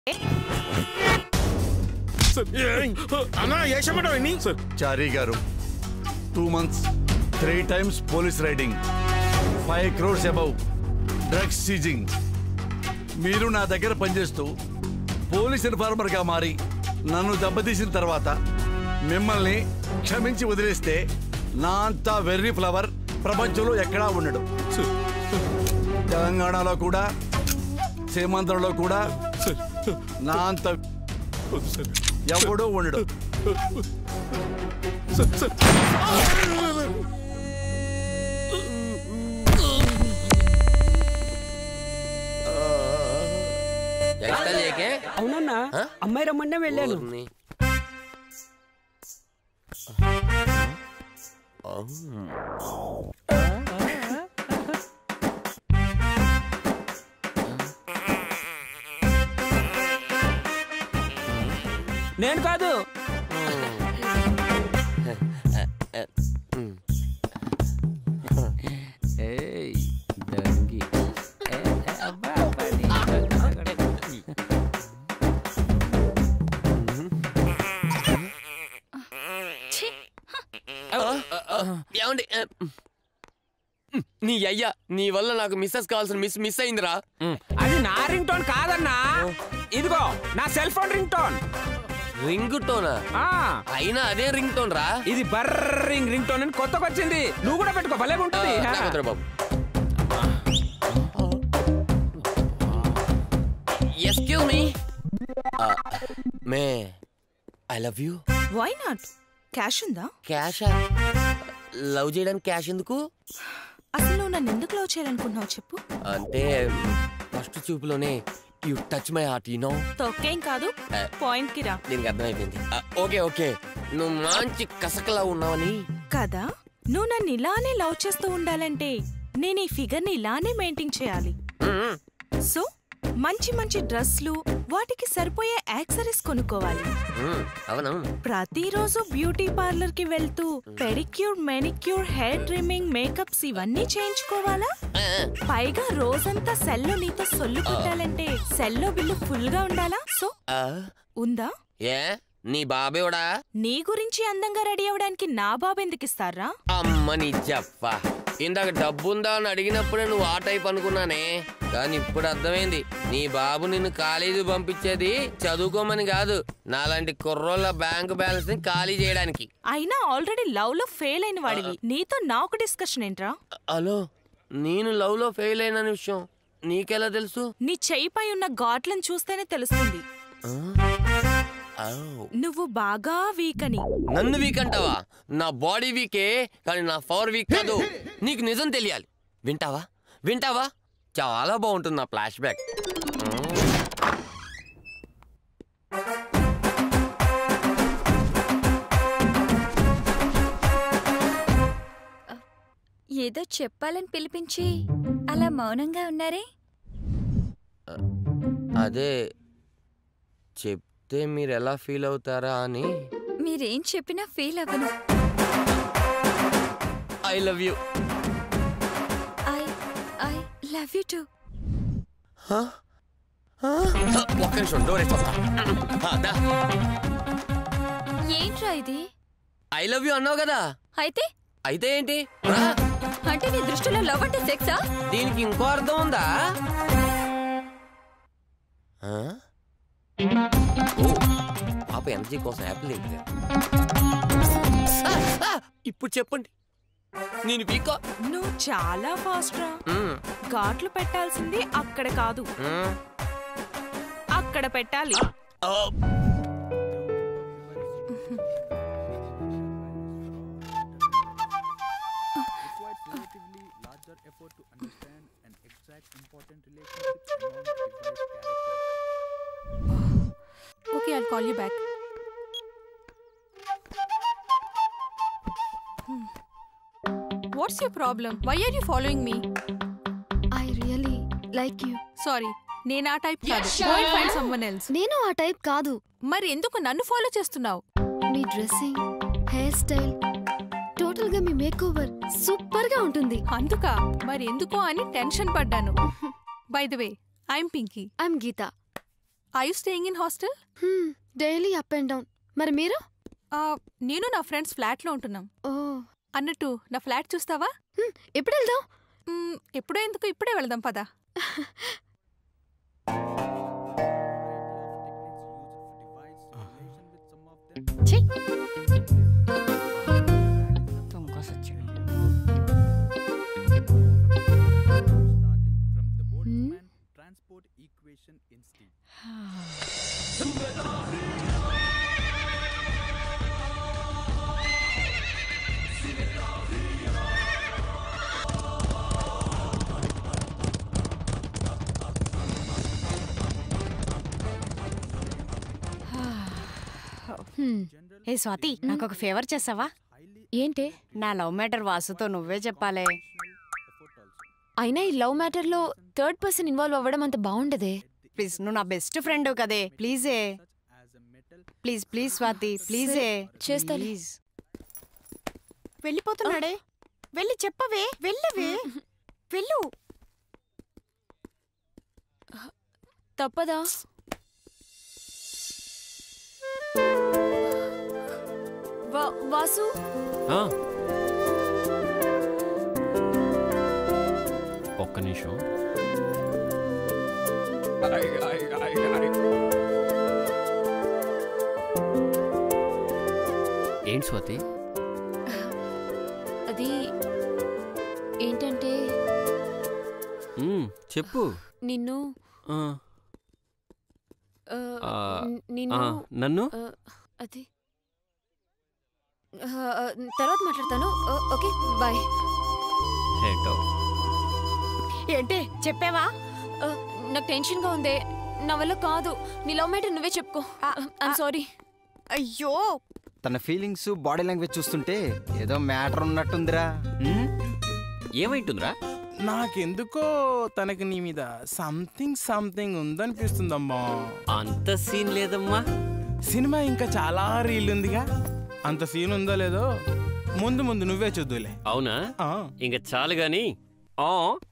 అన్నా వేసమంటావు ఎన్ని చారీ గారు two months three times police raiding five crores above drugs seizing మీరు నా దగ్గర పనిచేస్తూ పోలీస్ ఇన్ఫార్మర్గా మారి నన్ను దెబ్బతీసిన తర్వాత మిమ్మల్ని క్షమించి వదిలేస్తే నా అంత వెర్రి ఫ్లవర్ ప్రపంచంలో ఎక్కడా ఉండడు తెలంగాణలో కూడా సీమాంధ్రలో కూడా నా అంత ఎవడూ ఉండడు ఎంత లేకే అవునన్నా ఆ? అమ్మాయి రమ్మన్నా వెళ్ళాను ఊర్ని. అవును. నేను కాదు ఏయ్, దంగి. ఏ, ఏ, అబ్బా, పడి. ఏమండి ఆ, నీ అయ్యా నీ వల్ల నాకు మిస్సెస్ కావాల్సిన మిస్ మిస్ అయిందిరా అది నా రింగ్ టోన్ కాదన్నా ఇదిగో నా cell phone ring tone ring టోనా ఆ అయినా అదే రింగ్ టోన్ రా ఇది బర్రింగ్ రింగ్ టోన్ అని కొత్తగా వచ్చింది నువ్వు కూడా పెట్టుకో భలే ఉంటుంది ఆ, నాకు వద్దురా బాబు excuse me may I love you why not cash ఉందా క్యాష్ లవ్ చేయడానికి క్యాష్ ఎందుకు అసలు నువ్వు నన్ను ఎందుకు లవ్ చేయాలనుకుంటున్నావు చెప్పు అంటే ఫస్ట్ చూపులోనే you touch my heart you know తొక్కేం కాదు ఆ. పాయింట్ కి రా దీనికి అర్థమైపోయింది ఆ, ఓకే ఓకే నువ్వు మంచి కసకలా ఉన్నావని కదా నువ్వు నన్ను ఇలానే లవ్ చేస్తూ ఉండాలంటే నేను ఈ ఫిగర్ ని ఇలానే మెయింటైన్ చేయాలి మ్మ్. సో మంచి మంచి డ్రెస్లు వాటికి సరిపోయే యాక్సరీస్ కొనుక్కోవాలి మ్మ్. అవునవును ప్రతిరోజు బ్యూటీ పార్లర్ కి వెళ్తూ pedicure manicure hair trimming makeups ఇవన్నీ చేయించుకోవాలా ఆ, పైగా రోజంతా సెల్లో నీతో సొల్లు కొట్టాలంటే సెల్లో బిల్లు ఫుల్ గా ఉండాలా సో ఆ, ఉందా ఏ నీ బాబేవడా నీ గురించి అందంగా రెడీ అవ్వడానికి నా బాబు ఎందుకు ఇస్తారా అమ్మ నీ చెప్ప ఇందాక డబ్బుందా అని అడిగినప్పుడే నువ్వు ఆ టైప్ అనుకున్నానే కానీ ఇప్పుడు అర్థమైంది నీ బాబు నిన్ను కాలేజీ పంపించేది చదువుకోమని కాదు నాలాంటి కుర్రోళ్ళ బ్యాంక్ బ్యాలెన్స్ ని ఖాళీ చేయడానికి అయినా ఆల్రెడీ లవ్ లో ఫెయిల్ అయిన వాడివి నీతో నాకు డిస్కషన్ ఏంట్రా హలో నేను లవ్ లో ఫెయిల్ అయిన విషయం నీకెలా తెలుసు నీ చెయ్యిపై ఉన్న ఘాట్లను చూస్తేనే తెలుస్తుంది ఆ? ఔ. నువ్వు బాగా వీక్ అని నన్ను వీక్ అంటావా నా బాడీ వీకే కానీ నా పవర్ వీక్ కాదు నీకు నిజం తెలియాలి వింటావా వింటావా చాలా బాగుంటుంది నా ఫ్లాష్ బ్యాక్ ఏదో చెప్పాలని పిలిపించి అలా మౌనంగా ఉన్నారే అదే చెప్తే మీరు ఎలా ఫీల్ అవుతారా అని మీరేం చెప్పినా ఫీల్ అవ్వను I love you I I love you too ఒక్క నిమిషం డోర్ వస్తా ఏంట్రా ఇది ఐ లవ్ యూ అన్నావు కదా అయితే అయితే ఏంటి రా. అంటే నీ దృష్టిలో లవ్ అంటే సెక్సా దీనికి ఇంకో అర్థం ఉందా ఆ? ఓ, పాప ఎనర్జీ కోసం యాపిల్ తింటుంది. ఆ, ఆ, ఇప్పుడు చెప్పండి నేను పీకో నువ్వు చాలా ఫాస్ట్ రా మ్మ్, ఘాట్లు పెట్టాల్సింది అక్కడ కాదు మ్మ్. అక్కడ పెట్టాలి ఓ, okay I call you back What's your problem? Why are you following me? I really like you Sorry, నేను ఆ టైప్ కాదు Go and find someone else. నేను ఆ టైప్ కాదు మరి ఎందుకు నన్ను ఫాలో చేస్తున్నావు మీ డ్రెస్సింగ్ హెయిర్ స్టైల్ టోటల్ గా మీ మేక్ ఓవర్ సూపర్ గా ఉంటుంది అందుక మరి ఎందుకో అని టెన్షన్ పడ్డాను by the way I'm Pinky I'm Geetha I you staying in hostel daily up and down మరి మీరు నేను నా ఫ్రెండ్స్ ఫ్లాట్ లో ఉంటున్నాం ఓ అన్నట్టు నా ఫ్లాట్ చూస్తావా హ్మ్, ఎప్పుడు వెళ్దాం మ్, ఎప్పుడో ఎందుకు ఇప్పుడే వెళ్దాం పదా హ్మ్? transport equation instinct. హ్మ్. ఏ స్వాతి నాకు ఒక ఫేవర్ చేస్తావా ఏంటి నా లవ్ మ్యాటర్ వాసుతో నువ్వే చెప్పాలే అయినా ఈ లవ్ మ్యాటర్లో థర్డ్ పర్సన్ ఇన్వాల్వ్ అవ్వడం అంత బాగుండదే ప్లీజ్ నువ్వు నా బెస్ట్ ఫ్రెండ్ కదే ప్లీజే ప్లీజ్ ప్లీజ్ స్వాతి ప్లీజే చేస్తాలే. ప్లీజ్ వెళ్ళిపోతున్నాడే వెళ్ళి చెప్పవే వెళ్ళవే వెళ్ళు తప్పదా వా- వాసు ఆ. ఒక్క నిమిషం ఏంటి స్వాతి అది ఏంటంటే మ్, చెప్పు నిన్ను ఆ, ఆ, ఆ, న్- నిన్ను ఆ, నన్ను ఆ, అది ఆ, ఆ, తర్వాత మాట్లాడతాను ఓ, ఓకే బాయ్ ఏంటో ఏంటి చెప్పావా ఆ, నాకు టెన్షన్గా ఉంది నా వల్ల కాదు నీ లవ్ మ్యాటర్ నువ్వే చెప్పుకో ఐమ్ సారీ అయ్యో తన ఫీలింగ్స్ బాడీ లాంగ్వేజ్ చూస్తుంటే ఏదో మ్యాటర్ ఉన్నట్టుందిరా ఉమ్? ఏమైంటుందిరా నాకెందుకో తనకి నీ మీద సంథింగ్ సంథింగ్ ఉందనిపిస్తుందమ్మా అంత సీన్ లేదమ్మా సినిమా ఇంకా చాలా రీల్ ఉందిగా అంత సీన్ ఉందో లేదో ముందు ముందు నువ్వే చూద్దులే అవునా ఆ. ఇంక చాలు గాని ఆ